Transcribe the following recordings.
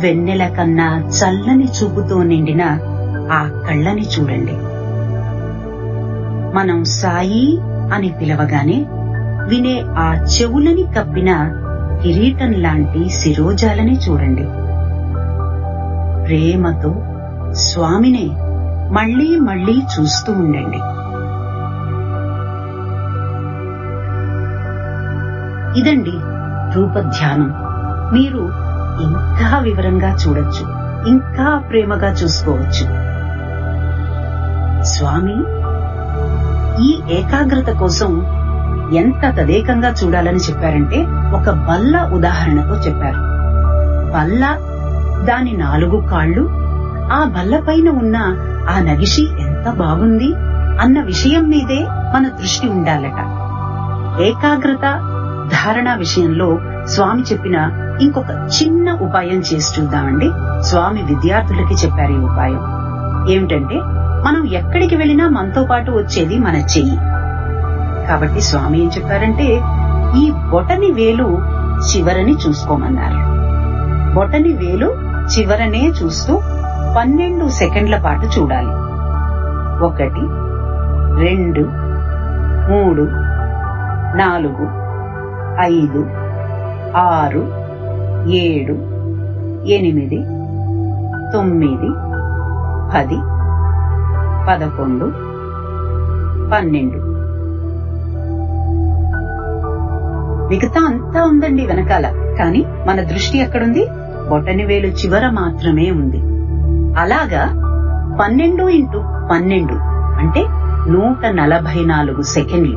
వెన్నెల కన్నా చల్లని చూపుతో నిండిన ఆ కళ్ళని చూడండి మనం సాయి అని పిలవగానే వినే ఆ చెవులని కప్పిన కిరీటం లాంటి శిరోజాలని చూడండి ప్రేమతో స్వామినే మళ్ళీ మళ్ళీ చూస్తూ ఉండండి ఇదండి రూపధ్యానం మీరు ఇంకా వివరంగా చూడొచ్చు ఇంకా ప్రేమగా చూసుకోవచ్చు స్వామి ఈ ఏకాగ్రత కోసం ఎంత తదేకంగా చూడాలని చెప్పారంటే ఒక బల్ల ఉదాహరణతో చెప్పారు బల్ల దాని నాలుగు కాళ్ళు ఆ బల్ల పైన ఉన్న ఆ నగిషి ఎంత బాగుంది అన్న విషయం మీదే మన దృష్టి ఉండాలట ఏకాగ్రత ధారణ విషయంలో స్వామి చెప్పిన ఇంకొక చిన్న ఉపాయం చేసి చూద్దామండి స్వామి విద్యార్థులకి చెప్పారు ఈ ఉపాయం ఏమిటంటే మనం ఎక్కడికి వెళ్ళినా మనతో పాటు వచ్చేది మన చెయ్యి కాబట్టి స్వామి ఏం చెప్పారంటే ఈ బొటని వేలు చివరని చూసుకోమన్నారు బొటని వేలు చివరనే చూస్తూ పన్నెండు సెకండ్ల పాటు చూడాలి ఒకటి రెండు మూడు నాలుగు ఐదు ఆరు ఏడు ఎనిమిది తొమ్మిది పది పదకొండు పన్నెండు మిగతా అంతా ఉందండి వెనకాల కానీ మన దృష్టి ఎక్కడుంది బొటని వేలు చివర మాత్రమే ఉంది అలాగా పన్నెండు ఇంటూ పన్నెండు అంటే నూట నలభై నాలుగు సెకండ్లు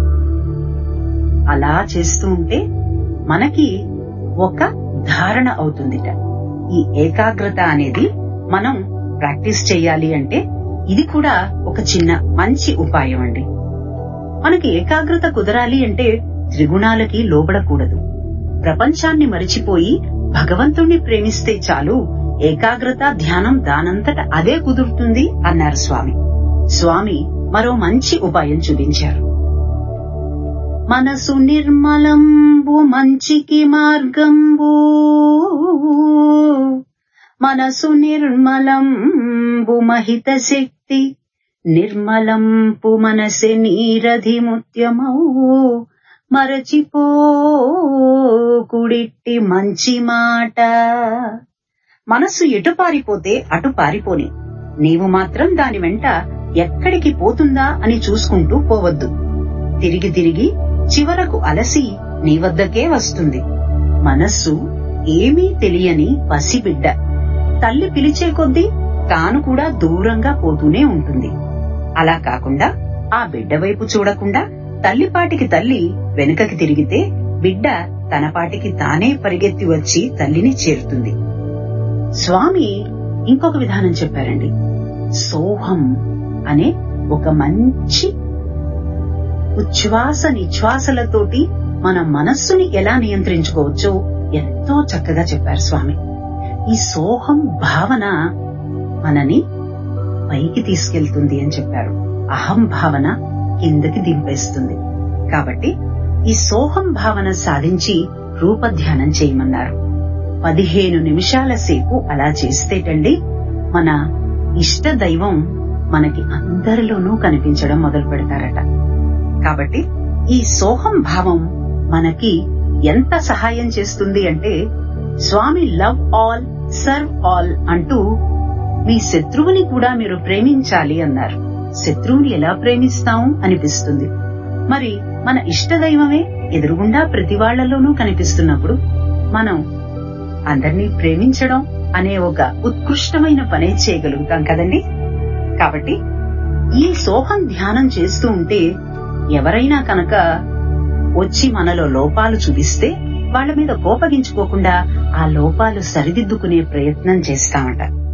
అలా చేస్తూ ఉంటే మనకి ఒక ధారణ అవుతుందిట ఈ ఏకాగ్రత అనేది మనం ప్రాక్టీస్ చేయాలి అంటే ఇది కూడా ఒక చిన్న మంచి ఉపాయం అండి మనకి ఏకాగ్రత కుదరాలి అంటే త్రిగుణాలకి లోబడకూడదు ప్రపంచాన్ని మరిచిపోయి భగవంతుణ్ణి ప్రేమిస్తే చాలు ఏకాగ్రత ధ్యానం దానంతట అదే కుదురుతుంది అన్నారు స్వామి స్వామి మరో మంచి ఉపాయం చూపించారు మనసు నిర్మలంబు మంచికి మార్గంబు మనసు నిర్మలంబు మహిత శక్తి నిర్మలంపు మనసె నీరధి ముత్యమౌ మరచిపో కుడిట్టి మంచి మాట మనసు ఎటు పారిపోతే అటు పారిపోని నీవు మాత్రం దాని వెంట ఎక్కడికి పోతుందా అని చూసుకుంటూ పోవద్దు తిరిగి తిరిగి చివరకు అలసి నీ వద్దకే వస్తుంది మనస్సు ఏమీ తెలియని పసిబిడ్డ తల్లి పిలిచే కొద్దీ తాను కూడా దూరంగా పోతూనే ఉంటుంది అలా కాకుండా ఆ బిడ్డ వైపు చూడకుండా తల్లిపాటికి తల్లి వెనుకకి తిరిగితే బిడ్డ తన పాటికి తానే పరిగెత్తి వచ్చి తల్లిని చేరుతుంది స్వామి ఇంకొక విధానం చెప్పారండి సోహం అనే ఒక మంచి ఉచ్ఛ్వాస నిశ్వాసలతోటి మన మనస్సుని ఎలా నియంత్రించుకోవచ్చో ఎంతో చక్కగా చెప్పారు స్వామి ఈ సోహం భావన మనని పైకి తీసుకెళ్తుంది అని చెప్పారు అహం భావన కిందకి దింపేస్తుంది కాబట్టి ఈ సోహం భావన సాధించి రూపధ్యానం చేయమన్నారు పదిహేను నిమిషాల సేపు అలా చేస్తేటండి మన ఇష్ట దైవం మనకి అందరిలోనూ కనిపించడం మొదలు పెడతారట కాబట్టి ఈ సోహం భావం మనకి ఎంత సహాయం చేస్తుంది అంటే Swami love all serve all అంటూ మీ శత్రువుని కూడా మీరు ప్రేమించాలి అన్నారు శత్రువుని ఎలా ప్రేమిస్తాం అనిపిస్తుంది మరి మన ఇష్ట దైవమే ఎదురుగుండా ప్రతి వాళ్లలోనూ కనిపిస్తున్నప్పుడు మనం అందరినీ ప్రేమించడం అనే ఒక ఉత్కృష్టమైన పనే చేయగలుగుతాం కదండి కాబట్టి ఈ సోహం ధ్యానం చేస్తూ ఉంటే ఎవరైనా కనుక వచ్చి మనలో లోపాలు చూపిస్తే వాళ్ళ మీద కోపగించుకోకుండా ఆ లోపాలు సరిదిద్దుకునే ప్రయత్నం చేస్తామట